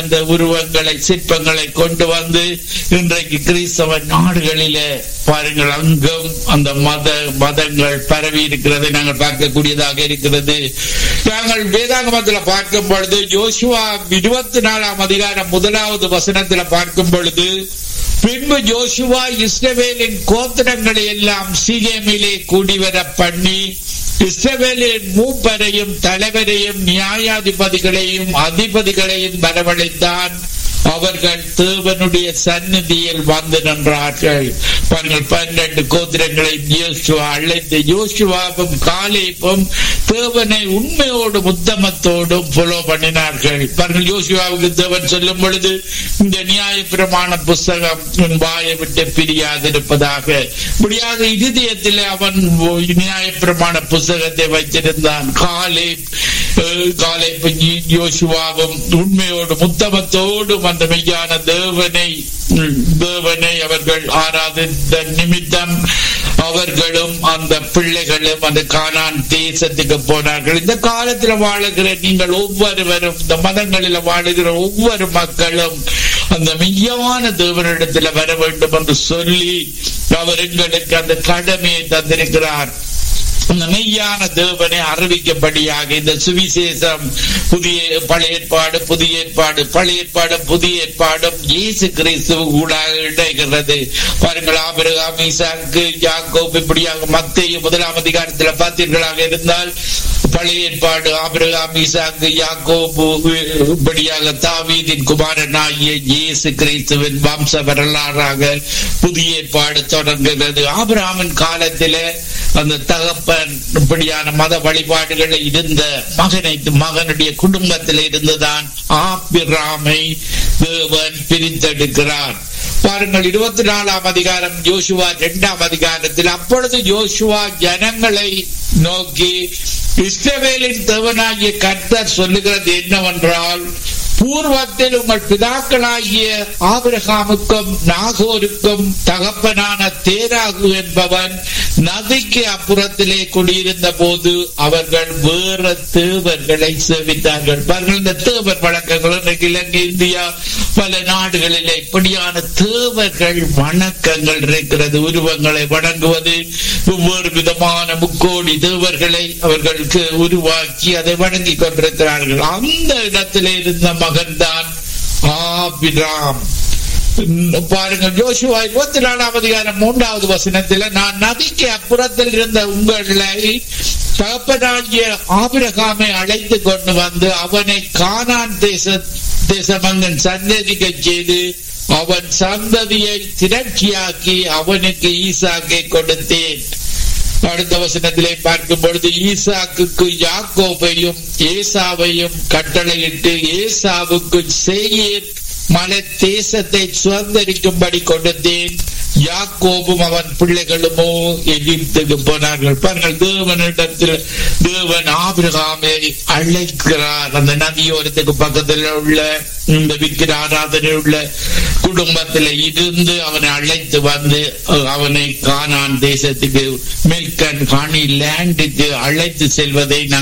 அந்த உருவங்களை சிற்பங்களை கொண்டு வந்து இன்றைக்கு கிறிஸ்தவ நாடுகளிலே பாருங்கள் அங்கும் அந்த மத மதங்கள் பரவி இருக்கிறதை நாங்கள் பார்க்கக்கூடியதாக இருக்கிறது நாங்கள் வேதாகமத்தில் பார்க்கும் பொழுது ஜோசுவா இருபத்தி நாலாம் அதிகாரம் முதலாவது வசனத்தில் பார்க்கும் பொழுது பின்பு ஜோசுவா இஸ்ரவேலின் கோத்திரங்களை எல்லாம் சீகேமிலே கூடிவர பண்ணி இஸ்ரவேலின் மூப்பரையும் தலைவரையும் நியாயாதிபதிகளையும் அதிபதிகளையும் வரவழைத்தான் அவர்கள் தேவனுடைய சந்நிதியில் வந்து நின்றார்கள் பாருங்கள் பன்னெண்டு கோத்திரங்களை யோசுவா அழைத்து யோசுவாவும் காலேப்பும் தேவனை உண்மையோடும் உத்தமத்தோடும் புலோ பண்ணினார்கள் பாருங்கள் யோசுவாவுக்கு தேவன் சொல்லும் பொழுது இந்த நியாய பிரமாண புஸ்தகம் உன் வாயை விட்டு பிரியாதிருப்பதாக முடியாத இருதயத்தில் அவன் நியாய பிரமாண புஸ்தகத்தை வைத்திருந்தான் காலை காலை யோசுவாவும் உண்மையோடும் உத்தமத்தோடும் அந்த மெய்யான தேவனை தேவனை அவர்கள் ஆராதித்த நிமித்தம் அவர்களும் அந்த பிள்ளைகளும் அந்த கானான் தேசத்துக்கு போனார்கள் இந்த காலத்துல வாழுகிற நீங்கள் ஒவ்வொருவரும் இந்த மதங்களில் வாழுகிற ஒவ்வொரு மக்களும் அந்த மெய்யான தேவனிடத்தில் வர வேண்டும் என்று சொல்லி அவர் எங்களுக்கு அந்த கடமையை தந்திருக்கிறார் அந்த மெய்யான தேவனை அறிவிக்கப்படியாக இந்த சுவிசேஷம் புதிய பழைய ஏற்பாடு புதிய ஏற்பாடு பழைய ஏற்பாடு புதிய ஏற்பாடும் இயேசு கிறிஸ்து ஊடாக இணைகிறது பாருங்கள் ஆபிரகாம் ஈசாக்கு யாக்கோப் இப்படியாக மத்திய முதலாம் அதிகாரத்தில் பார்த்தீர்களாக இருந்தால் பழைய ஏற்பாடு ஆபிரகாம் ஈசாக்கு யாக்கோபு இப்படியாக தாவீதின் குமாரனாகிய இயேசு கிறிஸ்துவின் வம்ச வரலாறாக புதிய ஏற்பாடு தொடங்குகிறது ஆபிரகாமின் காலத்திலே அந்த தகப்பன் இப்படியான மத வழிபாடுகள் இருந்த மகனை மகனுடைய குடும்பத்தில் இருந்துதான் ஆபிராமை தேவன் பிரித்தெடுக்கிறார் பாருங்கள் இருபத்தி நாலாம் அதிகாரம் ஜோசுவா இரண்டாம் அதிகாரத்தில் அப்பொழுது ஜோசுவா ஜனங்களை நோக்கி இஸ்ரவேலின் தேவனாகிய கர்த்தர் சொல்லுகிறது என்னவென்றால் பூர்வத்தில் உங்கள் பிதாக்களாகிய ஆபிரகாமுக்கும் நாகோருக்கும் தகப்பனான தேராகு என்பவன் நதிக்கு அப்புறத்திலே குடியிருந்த போது அவர்கள் வேற தேவர்களை சேவித்தார்கள் பாருங்கள் இந்த தேவர் வழக்கங்கள் இன்றைக்கு இலங்கை இந்தியா பல நாடுகளிலே இப்படியான தேவர்கள் வணக்கங்கள் இருக்கிறது உருவங்களை வணங்குவது ஒவ்வொரு விதமான முக்கோடி தேவர்களை அவர்களுக்கு உருவாக்கி அதை வணங்கி கொண்டிருக்கிறார்கள் அந்த இடத்திலே இருந்த மகன்தான் ஆபிராம் பாருங்கள் ஜோசுவா இருபத்தி நாலாம் அதிகாரம் மூன்றாவது வசனத்தில் நான் நதிக்கு அப்புறத்தில் இருந்த உங்களை தகப்பனாகிய ஆபிரகாமை அழைத்து கொண்டு வந்து அவனை கானான் தேச தேசமங்கன் சந்ததிக்க செய்து அவன் சந்ததியை திரட்சியாக்கி அவனுக்கு ஈசாக்கை கொடுத்தேன் அடுத்த வசனத்திலே பார்க்கும் பொழுது ஈசாக்கு யாக்கோபையும் ஏசாவையும் கட்டளையிட்டு ஏசாவுக்கு செய்யேன் மலை தேசத்தை சுதந்திரிக்கும்படி கொடுத்தேன் யாக்கோபும் அவன் பிள்ளைகளுமோ எகிப்துக்கு போனார்கள் பாருங்கள் தேவனிடத்தில் தேவன் ஆபிரகாமை அழைக்கிறார் அந்த நதியோரத்துக்கு பக்கத்தில் உள்ள இந்த விக்கிர ஆராதனை உள்ள குடும்பத்தில் இருந்து அவனை அழைத்து வந்து அவனை கானான் தேசத்துக்கு மில்கன் காணி லேண்டுக்கு அழைத்து செல்வதை நாங்கள்